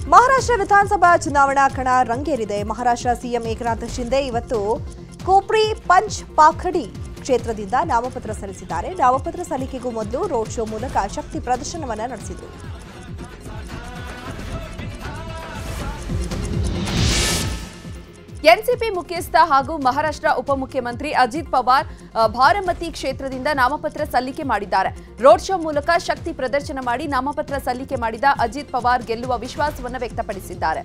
ಮಹಾರಾಷ್ಟ್ರ ವಿಧಾನಸಭಾ ಚುನಾವಣಾ ಕಣ ರಂಗೇರಿದೆ ಮಹಾರಾಷ್ಟ್ರ ಸಿಎಂ ಏಕನಾಥ್ ಶಿಂದೆ ಇವತ್ತು ಕೋಪ್ರಿ ಪಂಚ್ ಪಾಖಡಿ ಕ್ಷೇತ್ರದಿಂದ ನಾಮಪತ್ರ ಸಲ್ಲಿಸಿದ್ದಾರೆ ನಾಮಪತ್ರ ಸಲ್ಲಿಕೆಗೂ ಮೊದಲು ರೋಡ್ ಶೋ ಮೂಲಕ ಶಕ್ತಿ ಪ್ರದರ್ಶನವನ್ನ ನಡೆಸಿದರು ಎನ್ಸಿಪಿ ಮುಖ್ಯಸ್ಥ ಹಾಗೂ ಮಹಾರಾಷ್ಟ್ರ ಉಪಮುಖ್ಯಮಂತ್ರಿ ಅಜಿತ್ ಪವಾರ್ ಅ, ಬಾರಾಮತಿ ಕ್ಷೇತ್ರದಿಂದ ನಾಮಪತ್ರ ಸಲ್ಲಿಕೆ ಮಾಡಿದ್ದಾರೆ ರೋಡ್ ಶೋ ಮೂಲಕ ಶಕ್ತಿ ಪ್ರದರ್ಶನ ಮಾಡಿ ನಾಮಪತ್ರ ಸಲ್ಲಿಕೆ ಮಾಡಿದ ಅಜಿತ್ ಪವಾರ್ ಗೆಲ್ಲುವ ವಿಶ್ವಾಸವನ್ನು ವ್ಯಕ್ತಪಡಿಸಿದ್ದಾರೆ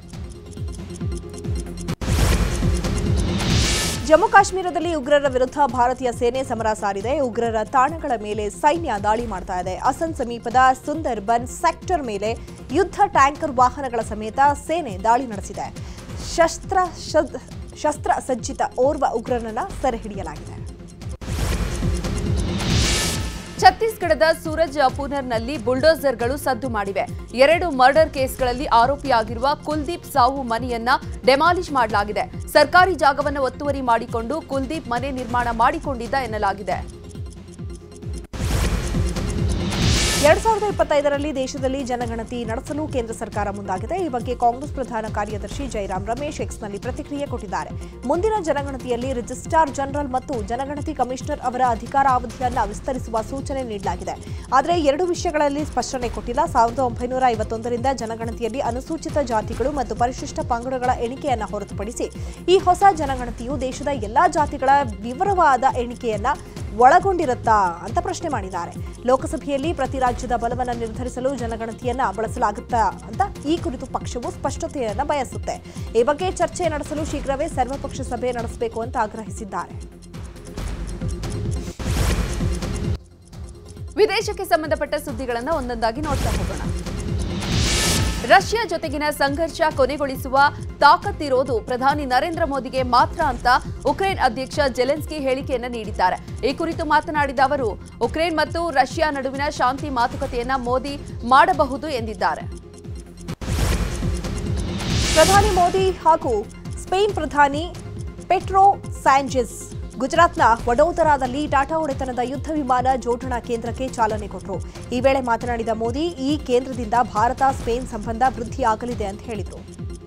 ಜಮ್ಮು ಕಾಶ್ಮೀರದಲ್ಲಿ ಉಗ್ರರ ವಿರುದ್ಧ ಭಾರತೀಯ ಸೇನೆ ಸಮರ ಸಾರಿದೆ ಉಗ್ರರ ತಾಣಗಳ ಮೇಲೆ ಸೈನ್ಯ ದಾಳಿ ಮಾಡ್ತಾ ಇದೆ ಅಸನ್ ಸಮೀಪದ ಸುಂದರ್ಬನ್ ಸೆಕ್ಟರ್ ಮೇಲೆ ಯುದ್ಧ ಟ್ಯಾಂಕರ್ ವಾಹನಗಳ ಸಮೇತ ಸೇನೆ ದಾಳಿ ನಡೆಸಿದೆ ಶಸ್ತ್ರ ಶದ್- ಶಸ್ತ್ರ ಸಜ್ಜಿತ ಓರ್ವ ಉಗ್ರನನ್ನ ಸೆರೆ ಹಿಡಿಯಲಾಗಿದೆ ಛತ್ತೀಸ್ಗಢದ ಸೂರಜ್ ಪೂನರ್ನಲ್ಲಿ ಬುಲ್ಡೋಸರ್ಗಳು ಸದ್ದು ಮಾಡಿವೆ ಎರಡು ಮರ್ಡರ್ ಕೇಸ್ಗಳಲ್ಲಿ ಆರೋಪಿಯಾಗಿರುವ ಕುಲ್ದೀಪ್ ಸಾವು ಮನೆಯನ್ನ ಡೆಮಾಲಿಷ್ ಮಾಡಲಾಗಿದೆ ಸರ್ಕಾರಿ ಜಾಗವನ್ನು ಒತ್ತುವರಿ ಮಾಡಿಕೊಂಡು ಕುಲ್ದೀಪ್ ಮನೆ ನಿರ್ಮಾಣ ಮಾಡಿಕೊಂಡಿದ್ದ ಎನ್ನಲಾಗಿದೆ ಎರಡ್ ಸಾವಿರದ ಇಪ್ಪತ್ತೈದರಲ್ಲಿ ದೇಶದಲ್ಲಿ ಜನಗಣತಿ ನಡೆಸಲು ಕೇಂದ್ರ ಸರ್ಕಾರ ಮುಂದಾಗಿದೆ ಈ ಬಗ್ಗೆ ಕಾಂಗ್ರೆಸ್ ಪ್ರಧಾನ ಕಾರ್ಯದರ್ಶಿ ಜೈರಾಮ್ ರಮೇಶ್ ಎಕ್ಸ್ನಲ್ಲಿ ಪ್ರತಿಕ್ರಿಯೆ ಕೊಟ್ಟಿದ್ದಾರೆ ಮುಂದಿನ ಜನಗಣತಿಯಲ್ಲಿ ರಿಜಿಸ್ಟ್ರಾರ್ ಜನರಲ್ ಮತ್ತು ಜನಗಣತಿ ಕಮಿಷನರ್ ಅವರ ಅಧಿಕಾರಾವಧಿಯನ್ನ ವಿಸ್ತರಿಸುವ ಸೂಚನೆ ನೀಡಲಾಗಿದೆ ಆದರೆ ಎರಡು ವಿಷಯಗಳಲ್ಲಿ ಸ್ಪಷ್ಟನೆ ಕೊಟ್ಟಿಲ್ಲ ಸಾವಿರದ ಒಂಬೈನೂರ ಐವತ್ತೊಂದರಿಂದ ಜನಗಣತಿಯಲ್ಲಿ ಅನುಸೂಚಿತ ಜಾತಿಗಳು ಮತ್ತು ಪರಿಶಿಷ್ಟ ಪಂಗಡಗಳ ಎಣಿಕೆಯನ್ನ ಹೊರತುಪಡಿಸಿ ಈ ಹೊಸ ಜನಗಣತಿಯು ದೇಶದ ಎಲ್ಲಾ ಜಾತಿಗಳ ವಿವರವಾದ ಎಣಿಕೆಯನ್ನ ಒಳಗೊಂಡಿರುತ್ತಾ ಅಂತ ಪ್ರಶ್ನೆ ಮಾಡಿದ್ದಾರೆ ಲೋಕಸಭೆಯಲ್ಲಿ ಪ್ರತಿ ರಾಜ್ಯದ ಬಲವನ್ನ ನಿರ್ಧರಿಸಲು ಜನಗಣತಿಯನ್ನ ಬಳಸಲಾಗುತ್ತಾ ಅಂತ ಈ ಕುರಿತು ಪಕ್ಷವು ಸ್ಪಷ್ಟತೆಯನ್ನ ಬಯಸುತ್ತೆ ಈ ಬಗ್ಗೆ ಚರ್ಚೆ ನಡೆಸಲು ಶೀಘ್ರವೇ ಸರ್ವಪಕ್ಷ ಸಭೆ ನಡೆಸಬೇಕು ಅಂತ ಆಗ್ರಹಿಸಿದ್ದಾರೆ ವಿದೇಶಕ್ಕೆ ಸಂಬಂಧಪಟ್ಟ ಸುದ್ದಿಗಳನ್ನು ಒಂದೊಂದಾಗಿ ನೋಡ್ತಾ ಹೋಗೋಣ ರಷ್ಯಾ ಜೊತೆಗಿನ ಸಂಘರ್ಷ ಕೊನೆಗೊಳಿಸುವ ತಾಕತ್ತಿರೋದು ಪ್ರಧಾನಿ ನರೇಂದ್ರ ಮೋದಿಗೆ ಮಾತ್ರ ಅಂತ ಉಕ್ರೇನ್ ಅಧ್ಯಕ್ಷ ಜೆಲೆನ್ಸ್ಕಿ ಹೇಳಿಕೆಯನ್ನ ನೀಡಿದ್ದಾರೆ ಈ ಕುರಿತು ಮಾತನಾಡಿದ ಅವರು ಉಕ್ರೇನ್ ಮತ್ತು ರಷ್ಯಾ ನಡುವಿನ ಶಾಂತಿ ಮಾತುಕತೆಯನ್ನ ಮೋದಿ ಮಾಡಬಹುದು ಎಂದಿದ್ದಾರೆ ಪ್ರಧಾನಿ ಮೋದಿ ಹಾಗೂ ಸ್ಪೇನ್ ಪ್ರಧಾನಿ ಪೆಟ್ರೋ ಸ್ಯಾಂಜೆಸ್ ಗುಜರಾತ್ನ ವಡೋದರಾದಲ್ಲಿ ಟಾಟಾ ಒಡೆತನದ ಯುದ್ಧ ವಿಮಾನ ಜೋಡಣಾ ಕೇಂದ್ರಕ್ಕೆ ಚಾಲನೆ ಕೊಟ್ಟರು ಈ ವೇಳೆ ಮಾತನಾಡಿದ ಮೋದಿ ಈ ಕೇಂದ್ರದಿಂದ ಭಾರತ ಸ್ಪೇನ್ ಸಂಬಂಧ ವೃದ್ಧಿಯಾಗಲಿದೆ ಅಂತ ಹೇಳಿದರು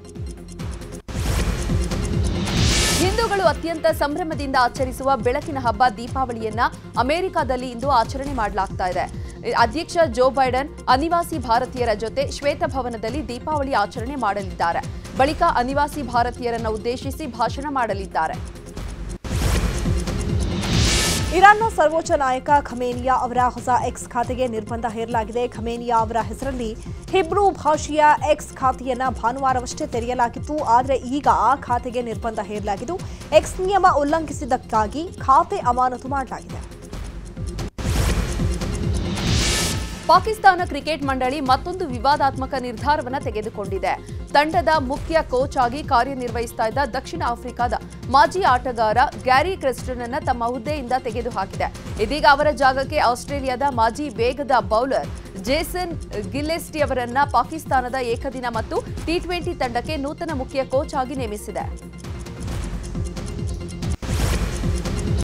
ಹಿಂದೂಗಳು ಅತ್ಯಂತ ಸಂಭ್ರಮದಿಂದ ಆಚರಿಸುವ ಬೆಳಕಿನ ಹಬ್ಬ ದೀಪಾವಳಿಯನ್ನ ಅಮೆರಿಕದಲ್ಲಿ ಇಂದು ಆಚರಣೆ ಮಾಡಲಾಗ್ತಾ ಇದೆ ಅಧ್ಯಕ್ಷ ಜೋ ಬೈಡನ್ ಅನಿವಾಸಿ ಭಾರತೀಯರ ಜೊತೆ ಶ್ವೇತಭವನದಲ್ಲಿ ದೀಪಾವಳಿ ಆಚರಣೆ ಮಾಡಲಿದ್ದಾರೆ ಬಳಿಕ ಅನಿವಾಸಿ ಭಾರತೀಯರನ್ನ ಉದ್ದೇಶಿಸಿ ಭಾಷಣ ಮಾಡಲಿದ್ದಾರೆ ಇರಾನ್ನ ಸರ್ವೋಚ್ಚ ನಾಯಕ ಖಮೇನಿಯಾ ಅವರ ಹೊಸ ಎಕ್ಸ್ ಖಾತೆಗೆ ನಿರ್ಬಂಧ ಹೇರಲಾಗಿದೆ ಖಮೇನಿಯಾ ಅವರ ಹೆಸರಲ್ಲಿ ಹಿಬ್ರೂ ಭಾಷೆಯ ಎಕ್ಸ್ ಖಾತೆಯನ್ನ ಭಾನುವಾರವಷ್ಟೇ ತೆರೆಯಲಾಗಿತ್ತು ಆದರೆ ಈಗ ಆ ಖಾತೆಗೆ ನಿರ್ಬಂಧ ಹೇರಲಾಗಿದ್ದು ಎಕ್ಸ್ ನಿಯಮ ಉಲ್ಲಂಘಿಸಿದ್ದಕ್ಕಾಗಿ ಖಾತೆ ಅಮಾನತು ಮಾಡಲಾಗಿದೆ ಪಾಕಿಸ್ತಾನ ಕ್ರಿಕೆಟ್ ಮಂಡಳಿ ಮತ್ತೊಂದು ವಿವಾದಾತ್ಮಕ ನಿರ್ಧಾರವನ್ನು ತೆಗೆದುಕೊಂಡಿದೆ ತಂಡದ ಮುಖ್ಯ ಕೋಚ್ ಆಗಿ ಕಾರ್ಯನಿರ್ವಹಿಸ್ತಾ ಇದ್ದ ದಕ್ಷಿಣ ಆಫ್ರಿಕಾದ ಮಾಜಿ ಆಟಗಾರ ಗ್ಯಾರಿ ಕ್ರೆಸ್ಟನ್ ಅನ್ನ ತಮ್ಮ ಹುದ್ದೆಯಿಂದ ತೆಗೆದುಹಾಕಿದೆ ಇದೀಗ ಅವರ ಜಾಗಕ್ಕೆ ಆಸ್ಟ್ರೇಲಿಯಾದ ಮಾಜಿ ವೇಗದ ಬೌಲರ್ ಜೇಸನ್ ಗಿಲ್ಲೆಸ್ಟಿ ಅವರನ್ನ ಪಾಕಿಸ್ತಾನದ ಏಕದಿನ ಮತ್ತು ಟಿ ಟ್ವೆಂಟಿ ತಂಡಕ್ಕೆ ನೂತನ ಮುಖ್ಯ ಕೋಚ್ ಆಗಿ ನೇಮಿಸಿದೆ